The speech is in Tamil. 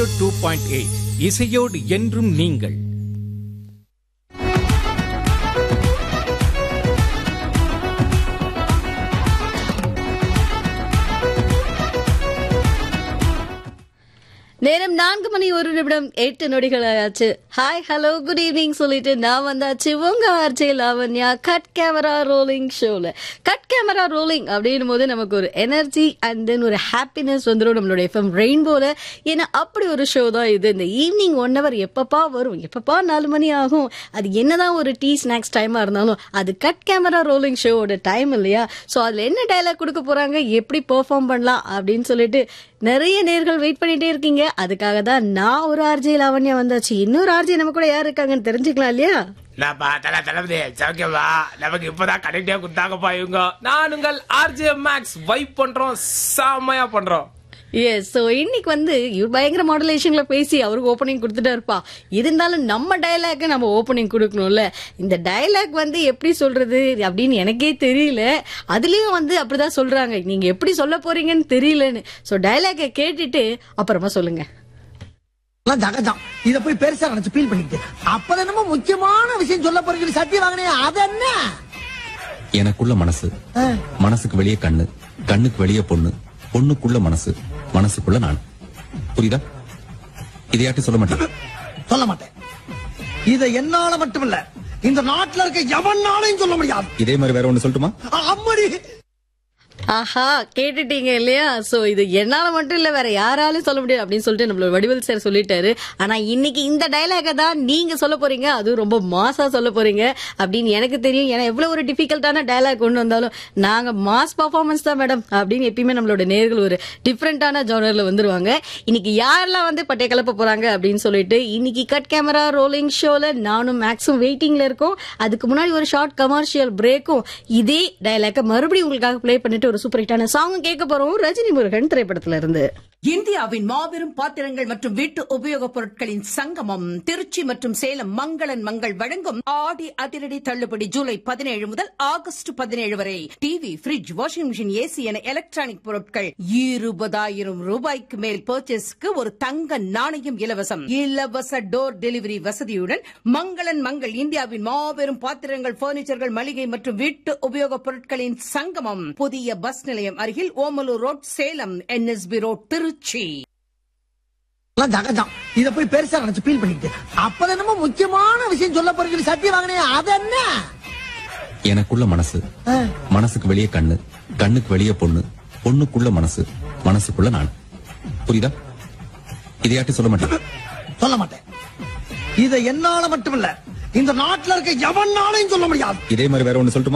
டூ பாயிண்ட் எயிட் இசையோடு என்றும் நீங்கள் நேரம் நான்கு மணி ஒரு நிமிடம் எட்டு நொடிகள் ஆச்சு ஹாய் ஹலோ குட் ஈவினிங் சொல்லிட்டு நான் வந்தாச்சு உங்க RJ Lavanya cut camera rolling ஷோல கட் கேமரா ரோலிங் அப்படின்னும் போது நமக்கு ஒரு எனர்ஜி அண்ட் தென் ஒரு ஹாப்பினஸ் வந்துடும் நம்மளோட எஃப்எம் ரெயின்போல ஏன்னா அப்படி ஒரு ஷோ தான் இது இந்த ஈவினிங் ஒன் ஹவர் எப்பப்பா வரும் எப்பப்பா நாலு மணி ஆகும் அது என்னதான் ஒரு டீ ஸ்நாக்ஸ் டைமா இருந்தாலும் அது கட் கேமரா ரோலிங் ஷோவோட டைம் இல்லையா ஸோ அதுல என்ன டைலாக் கொடுக்க போறாங்க எப்படி பெர்ஃபார்ம் பண்ணலாம் அப்படின்னு சொல்லிட்டு நிறைய நேர்கள் வெயிட் பண்ணிட்டே இருக்கீங்க அதுக்காக தான் நான் ஒரு ஆர்ஜே லாவண்யா வந்தாச்சு இன்னொரு ஆர்ஜே நம்ம கூட யார் இருக்காங்கன்னு தெரிஞ்சுக்கலாம் இல்லையா நாப்பா தல தளபதி சௌக்கியமா நமக்கு இப்பதான் கனெக்டே குத்தாங்கப்பா இவங்க நான் உங்கள் ஆர்ஜே மேக்ஸ் வைப் பண்றோம் செமையா பண்றோம் எஸ் ஸோ இன்னைக்கு வந்து இவர் பயங்கர மாடுலேஷன்ல பேசி அவருக்கு ஓப்பனிங் கொடுத்துட்டா இருப்பா இருந்தாலும் நம்ம டயலாக் நம்ம ஓப்பனிங் கொடுக்கணும்ல இந்த டயலாக் வந்து எப்படி சொல்றது அப்படின்னு எனக்கே தெரியல அதுலயும் வந்து அப்படிதான் சொல்றாங்க நீங்க எப்படி சொல்ல போறீங்கன்னு தெரியலன்னு ஸோ டயலாக்கை கேட்டுட்டு அப்புறமா சொல்லுங்க எல்லாம் ஜகஜம் இத போய் பெருசா நினைச்சு ஃபீல் பண்ணிட்டு அப்ப என்னமோ முக்கியமான விஷயம் சொல்ல போறீங்க சத்தியம் வாங்கினே அது என்ன எனக்குள்ள மனசு மனசுக்கு வெளியே கண்ணு கண்ணுக்கு வெளியே பொண்ணு பொண்ணுக்குள்ள மனசு மனசுக்குள்ள நான் புரியுதா இதையாட்டி சொல்ல மாட்டேன் சொல்ல மாட்டேன் இத என்னால மட்டும் இல்ல இந்த நாட்டுல இருக்க எவனாலையும் சொல்ல முடியாது இதே மாதிரி வேற ஒண்ணு சொல்லட்டுமா அம்மடி ஆஹா கேட்டுட்டீங்க இல்லையா சோ இது என்னால மட்டும் இல்ல வேற யாராலும் சொல்ல முடியாது அப்படின்னு சொல்லிட்டு நம்மளோட வடிவல் சார் சொல்லிட்டாரு ஆனா இன்னைக்கு இந்த டைலாக தான் நீங்க சொல்ல போறீங்க அதுவும் ரொம்ப மாசா சொல்ல போறீங்க அப்படின்னு எனக்கு தெரியும் ஏன்னா எவ்வளவு ஒரு டிஃபிகல்ட்டான டைலாக் கொண்டு வந்தாலும் நாங்க மாஸ் பர்ஃபார்மன்ஸ் தான் மேடம் அப்படின்னு எப்பயுமே நம்மளோட நேர்கள் ஒரு டிஃப்ரெண்டான ஜானர்ல வந்துருவாங்க இன்னைக்கு யாரெல்லாம் வந்து பட்டை கிளப்ப போறாங்க அப்படின்னு சொல்லிட்டு இன்னைக்கு கட் கேமரா ரோலிங் ஷோல நானும் மேக்ஸும் வெயிட்டிங்ல இருக்கோம் அதுக்கு முன்னாடி ஒரு ஷார்ட் கமர்ஷியல் பிரேக்கும் இதே டைலாக்க மறுபடியும் உங்களுக்காக ப்ளே பண்ணிட்டு ஒரு சூப்பர் ஹிட்டான சாங் கேட்க போறோம் ரஜினி முருகன் திரைப்படத்துல இருந்து இந்தியாவின் மாபெரும் பாத்திரங்கள் மற்றும் வீட்டு உபயோகப் பொருட்களின் சங்கமம் திருச்சி மற்றும் சேலம் மங்களன் மங்கள் வழங்கும் ஆடி அதிரடி தள்ளுபடி ஜூலை பதினேழு முதல் ஆகஸ்ட் பதினேழு வரை TV fridge washing machine AC என எலக்ட்ரானிக் பொருட்கள் இருபதாயிரம் ரூபாய்க்கு மேல் பர்ச்சேஸ்க்கு ஒரு தங்க நாணயம் இலவசம் இலவச டோர் டெலிவரி வசதியுடன் மங்களன் மங்கள் இந்தியாவின் மாபெரும் பாத்திரங்கள் பர்னிச்சர்கள் மளிகை மற்றும் வீட்டு உபயோகப் பொருட்களின் சங்கமம் புதிய பஸ் நிலையம் அருகில் Omalur road Salem NSB road Trichy எல்லாம் ஜகஜம் இத போய் பெருசா நினைச்சு ஃபீல் பண்ணிட்டு அப்ப என்னமோ முக்கியமான விஷயம் சொல்ல போறீங்க சத்தியம் வாங்கினே அது என்ன எனக்குள்ள மனசு மனசுக்கு வெளியே கண்ணு கண்ணுக்கு வெளியே பொண்ணு பொண்ணுக்குள்ள மனசு மனசுக்குள்ள நான் புரியுதா இதையாட்டி சொல்ல மாட்டேன் சொல்ல மாட்டேன் இத என்னால மட்டும் இல்ல இந்த நாட்டுல இருக்க எவனாலையும் சொல்ல முடியாது இதே மாதிரி வேற ஒண்ணு சொல்லட்டுமா